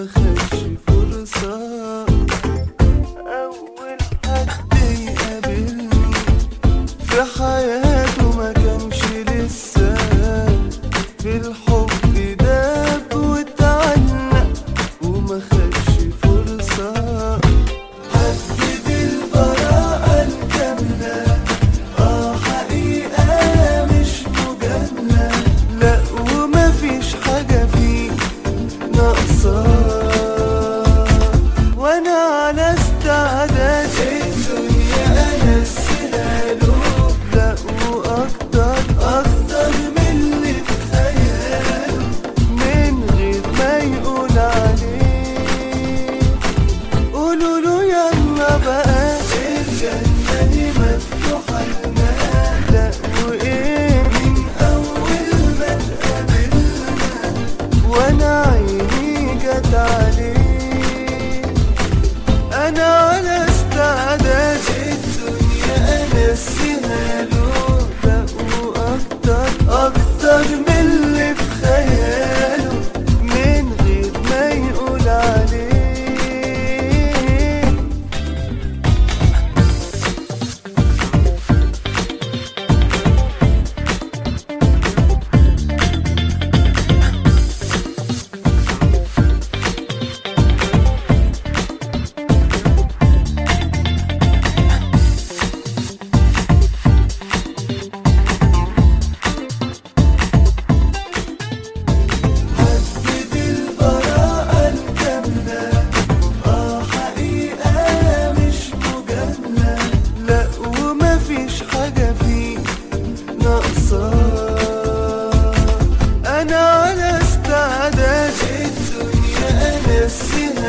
وما خدش فرصة أول حد يقابلني في حياته ما كانش لسه في الحب داب واتعلق وما خدش فرصة حدد البراءة الكاملة اه حقيقة مش مجاملة لا وما فيش حاجة فيه ناقصة وانا على استعداد الدنيا انا له لا واكتر اكتر من اللي في خياله من غير ما يقول عليه قولوا له يلا بقى الجنة دي مفتوحة لنا لا وإيه من أول ما اتقابلنا وأنا عيني جت عليه أنا على استعداد الدنيا أنسيها له لا وأكتر أكتر من اللي في خياله من غير ما يقول عليه حدد البراءة الكاملة اه حقيقة مش مجاملة لا وما فيش حاجة فيه ناقصة أنا على استعداد الدنيا أنسيها